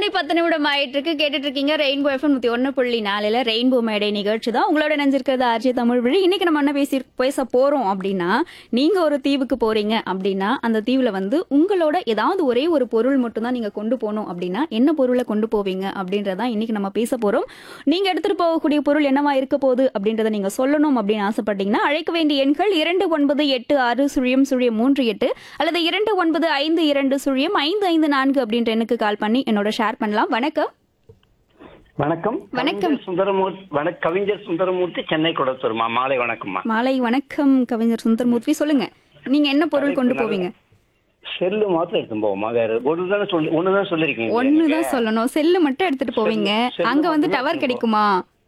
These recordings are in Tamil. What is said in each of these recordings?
மணி பத்து நிமிடம் ஆயிட்டு இருக்கு கேட்டுட்டு இருக்கீங்க ரெயின்போ எஃப்எம் நூத்தி ஒன்னு புள்ளி நாலுல ரெயின்போ மேடை நிகழ்ச்சி தான் உங்களோட நினைஞ்சிருக்கிறது ஆர்ஜி தமிழ் வழி இன்னைக்கு நம்ம என்ன பேசி பேச போறோம் அப்படின்னா நீங்க ஒரு தீவுக்கு போறீங்க அப்படின்னா அந்த தீவுல வந்து உங்களோட ஏதாவது ஒரே ஒரு பொருள் மட்டும் தான் நீங்க கொண்டு போகணும் அப்படின்னா என்ன பொருளை கொண்டு போவீங்க அப்படின்றதான் இன்னைக்கு நம்ம பேச போறோம் நீங்க எடுத்துட்டு போகக்கூடிய பொருள் என்னவா இருக்க போகுது அப்படின்றத நீங்க சொல்லணும் அப்படின்னு ஆசைப்பட்டீங்கன்னா அழைக்க வேண்டிய எண்கள் இரண்டு ஒன்பது எட்டு ஆறு சுழியம் சுழியம் மூன்று எட்டு அல்லது இரண்டு ஒன்பது ஐந்து இரண்டு சுழியம் ஐந்து ஐந்து நான்கு அப்படின்ற எண்ணுக்கு கால் பண்ணி என்னோட ஷேர் பண்ணலாம் வணக்கம் வணக்கம் வணக்கம். கவிஞர் சுந்தரமூர்த்தி வணக் கவிஞர் சுந்தரமூர்த்தி சென்னை குடத்தூர்மா மாலை வணக்கம்மா மாலை வணக்கம் கவிஞர் சுந்தர்மூர்த்தி சொல்லுங்க நீங்க என்ன பொருள் கொண்டு போவீங்க செல்லு மாத்திரம் எடுத்து போவோமா வேற ஒன்று தானே சொல்லி ஒன்று தான் சொல்லிருக்கீங்க ஒண்ணுதான் சொல்லணும் செல்லு மட்டும் எடுத்துட்டு போவீங்க செல்லு அங்க வந்து மட்டுமே டவர் கிடைக்குமா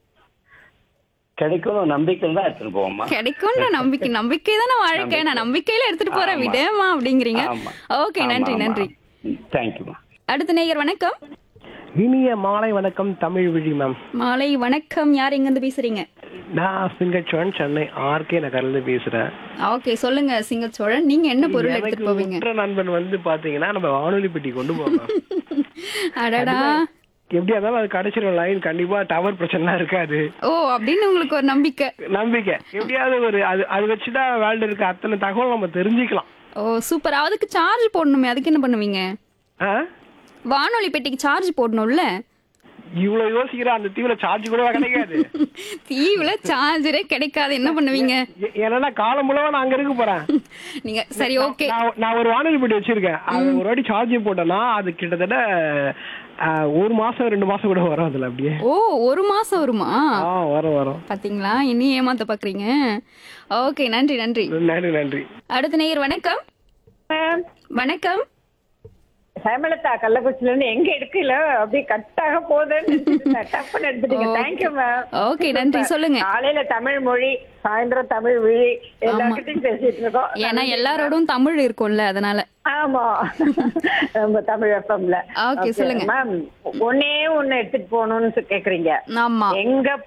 கிடைக்கும் நம்பிக்கையில் தான் எடுத்துட்டு போவோமா கிடைக்கும்ன்ற நம்பிக்கை நம்பிக்கை தானே வாழ்க்கை நான் நம்பிக்கையில எடுத்துட்டு போறேன் ஆமா. விடமா அப்படிங்கிறீங்க ஆமா. ஓகே நன்றி நன்றி தேங்க்யூமா அடுத்த நேயர் வணக்கம் இனிய மாலை வணக்கம் தமிழ் விழி மேம் மாலை வணக்கம் யார் எங்க இருந்து பேசுறீங்க நான் சிங்கச்சோழன் சென்னை ஆர்கே நகர்ல இருந்து பேசுறேன் ஓகே சொல்லுங்க சிங்கச்சோழன் நீங்க என்ன பொருள் எனக்கு எடுத்துட்டு போவீங்க உற்ற நண்பன் வந்து பாத்தீங்கன்னா நம்ம வானொலி பெட்டி கொண்டு போவோம் அடடா எப்படியா இருந்தாலும் அது கடைசியில் லைன் கண்டிப்பா டவர் பிரச்சனை இருக்காது ஓ அப்படின்னு உங்களுக்கு ஒரு நம்பிக்கை நம்பிக்கை எப்படியாவது ஒரு அது அது வச்சுதான் வேர்ல்டு இருக்க அத்தனை தகவல் நம்ம தெரிஞ்சுக்கலாம் ஓ சூப்பர் அதுக்கு சார்ஜ் போடணுமே அதுக்கு என்ன பண்ணுவீங்க ஆ? வானொலி பெட்டிக்கு சார்ஜ் போடணும்ல இவ்வளவு யோசிக்கிற அந்த தீவிர சார்ஜ் கூட கிடைக்காது தீவுல சார்ஜரே கிடைக்காது என்ன பண்ணுவீங்க ஏ- ஏன்னா காலம் முழுவதும் நான் அங்க இருக்க போறேன் நீங்க சரி ஓகே நான் நான் ஒரு வானொலி பெட்டி வச்சிருக்கேன் அது ஒரு வாட்டி சார்ஜ் போட்டேன்னா அது கிட்டத்தட்ட ஆ, ஒரு மாசம் ரெண்டு மாசம் கூட வரும் அதுல அப்படியே ஓ ஒரு மாசம் வருமா ஆ வரும் வரும் பாத்தீங்களா இனி ஏமாத்த பாக்குறீங்க ஓகே நன்றி நன்றி நன்றி நன்றி அடுத்த நேயர் வணக்கம் மேம் வணக்கம் ஹேமலதா கள்ளக்குறிச்சில இருந்து எங்க எடுக்கல அப்படியே கட்டாக போகுதுன்னு நினைச்சிட்டு டப்புன்னு எடுத்துட்டீங்க Okay. தேங்க்யூ மேம் Okay, நன்றி. சொல்லுங்க. காலையில தமிழ் மொழி சாயந்தரம் தமிழ் விழி எல்லார்கிட்டயும் பேசிட்டு இருக்கோம் ஏன்னா எல்லாரோடும் தமிழ் இருக்கும்ல அதனால ஆமா நம்ம தமிழ் எஃப்எம்ல Okay, சொல்லுங்க. மேம் ஒன்னே ஒண்ணு எடுத்துட்டு போகணும்னு கேக்குறீங்க ஆமா எங்க